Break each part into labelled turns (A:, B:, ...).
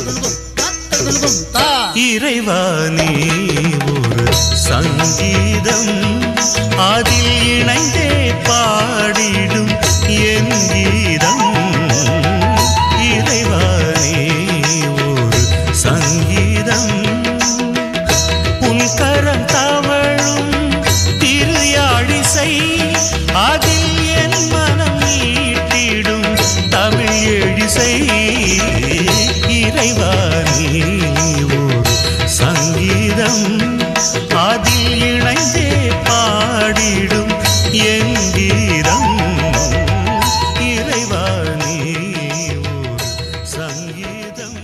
A: இறைவானே ஒரு சங்கீதம் அதில் இணைந்தே பாடிடும் என் கீதம் இறைவானே ஒரு சங்கீதம் உன் கரம் தவழும் திருயாழிசை அதில் என் மனம் மீட்டிடும் தமிழ் எழிசை இறைவானே ஒரு சங்கீதம் அதில் இணைந்தே பாடிடும் என் கீதம் இறைவானே ஒரு சங்கீதம்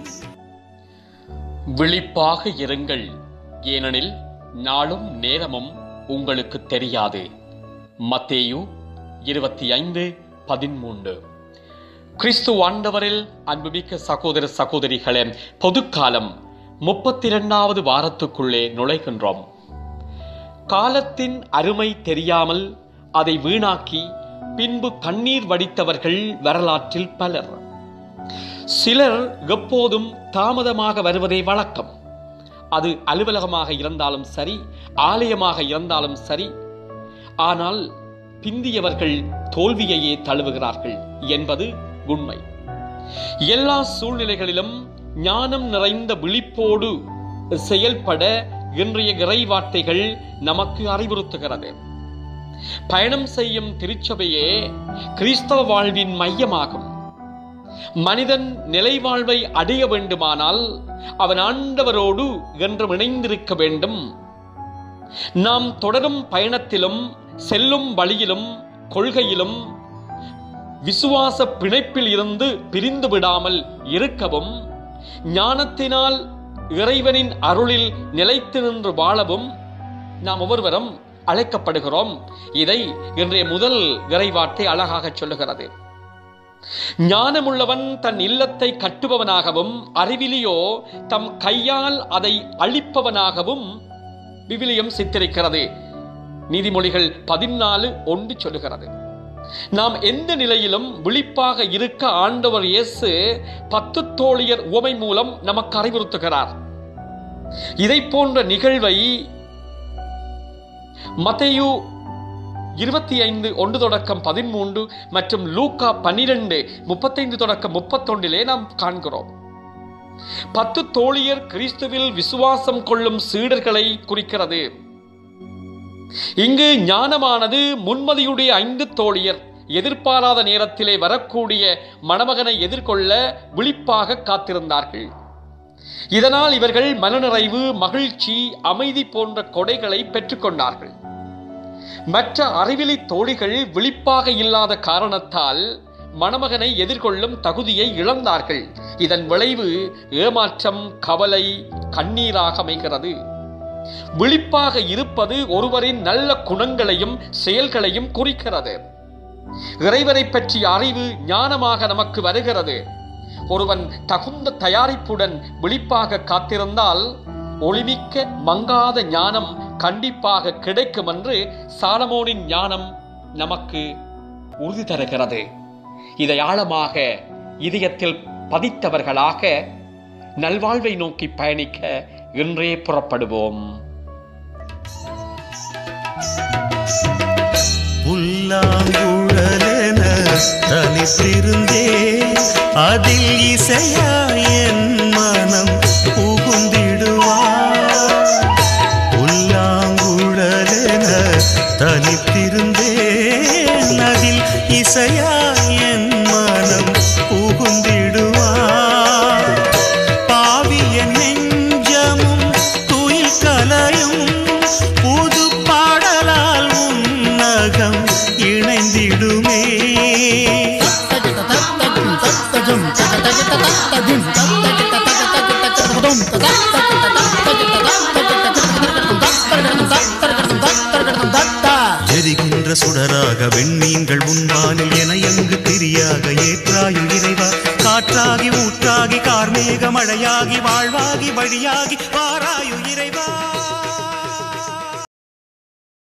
B: விழிப்பாக இருங்கள் ஏனெனில் நாளும் நேரமும் உங்களுக்கு தெரியாது மத்தேயு இருபத்தி ஐந்து பதிமூன்று கிறிஸ்து ஆண்டவரில் அன்புமிக்க சகோதர சகோதரிகளே பொதுக்காலம் முப்பத்தி இரண்டாவது வாரத்துக்குள்ளே நுழைகின்றோம் காலத்தின் அருமை தெரியாமல் அதை வீணாக்கி பின்பு கண்ணீர் வடித்தவர்கள் வரலாற்றில் பலர் சிலர் எப்போதும் தாமதமாக வருவதே வழக்கம் அது அலுவலகமாக இருந்தாலும் சரி ஆலயமாக இருந்தாலும் சரி ஆனால் பிந்தியவர்கள் தோல்வியையே தழுவுகிறார்கள் என்பது உண்மை எல்லா சூழ்நிலைகளிலும் ஞானம் நிறைந்த விழிப்போடு செயல்பட இன்றைய இறைவார்த்தைகள் நமக்கு அறிவுறுத்துகிறது பயணம் செய்யும் திருச்சபையே கிறிஸ்தவ வாழ்வின் மையமாகும் மனிதன் நிலை வாழ்வை அடைய வேண்டுமானால் அவன் ஆண்டவரோடு என்றும் இணைந்திருக்க வேண்டும் நாம் தொடரும் பயணத்திலும் செல்லும் வழியிலும் கொள்கையிலும் விசுவாச பிணைப்பில் இருந்து பிரிந்து விடாமல் இருக்கவும் ஞானத்தினால் இறைவனின் அருளில் நிலைத்து நின்று வாழவும் நாம் ஒவ்வொருவரும் அழைக்கப்படுகிறோம் இதை இன்றைய முதல் இறைவார்த்தை அழகாக சொல்லுகிறது ஞானமுள்ளவன் தன் இல்லத்தை கட்டுபவனாகவும் அறிவிலியோ தம் கையால் அதை அழிப்பவனாகவும் விவிலியம் சித்தரிக்கிறது நீதிமொழிகள் பதினாலு ஒன்று சொல்லுகிறது நாம் எந்த நிலையிலும் விழிப்பாக இருக்க ஆண்டவர் இயேசு பத்து தோழியர் உவமை மூலம் நமக்கு அறிவுறுத்துகிறார் இதை போன்ற நிகழ்வை மத்தேயு இருபத்தி ஐந்து ஒன்று தொடக்கம் பதிமூன்று மற்றும் லூக்கா பன்னிரண்டு முப்பத்தைந்து தொடக்கம் முப்பத்தொன்றிலே நாம் காண்கிறோம் பத்து தோழியர் கிறிஸ்துவில் விசுவாசம் கொள்ளும் சீடர்களை குறிக்கிறது இங்கு ஞானமானது முன்மதியுடைய ஐந்து தோழியர் எதிர்பாராத நேரத்திலே வரக்கூடிய மணமகனை எதிர்கொள்ள விழிப்பாக காத்திருந்தார்கள் இதனால் இவர்கள் மனநிறைவு மகிழ்ச்சி அமைதி போன்ற கொடைகளை பெற்றுக்கொண்டார்கள் மற்ற அறிவிலி தோழிகள் விழிப்பாக இல்லாத காரணத்தால் மணமகனை எதிர்கொள்ளும் தகுதியை இழந்தார்கள் இதன் விளைவு ஏமாற்றம் கவலை கண்ணீராக அமைகிறது விழிப்பாக இருப்பது ஒருவரின் நல்ல குணங்களையும் செயல்களையும் குறிக்கிறது இறைவனை பற்றிய அறிவு ஞானமாக நமக்கு வருகிறது ஒருவன் தகுந்த தயாரிப்புடன் விழிப்பாக காத்திருந்தால் ஒளிமிக்க மங்காத ஞானம் கண்டிப்பாக கிடைக்கும் என்று சாலமோனின் ஞானம் நமக்கு உறுதி தருகிறது இதை ஆழமாக இதயத்தில் பதித்தவர்களாக நல்வாழ்வை நோக்கி பயணிக்க இன்றே புறப்படுவோம்
A: புல்லாங்குழலென தனித்திருந்தே அதில் இசையா என் மனம் புகுந்திடுவார் புல்லாங்குழலென தனித்திருந்தே அதில் இசையா என் மனம் புகுந்திடுவார் பாவிய நெஞ்சமும் துயில் கலையும் புது பாடலால் உன்னகம் இணைந்திடுமே எரிகின்ற சுடராக வெண்மீன்கள் உன்வானில் என எங்கு திரியாக ஏற்றாயு இறைவா காற்றாகி ஊற்றாகி கார்மேக மழையாகி வாழ்வாகி வழியாகி வாராயு இறைவா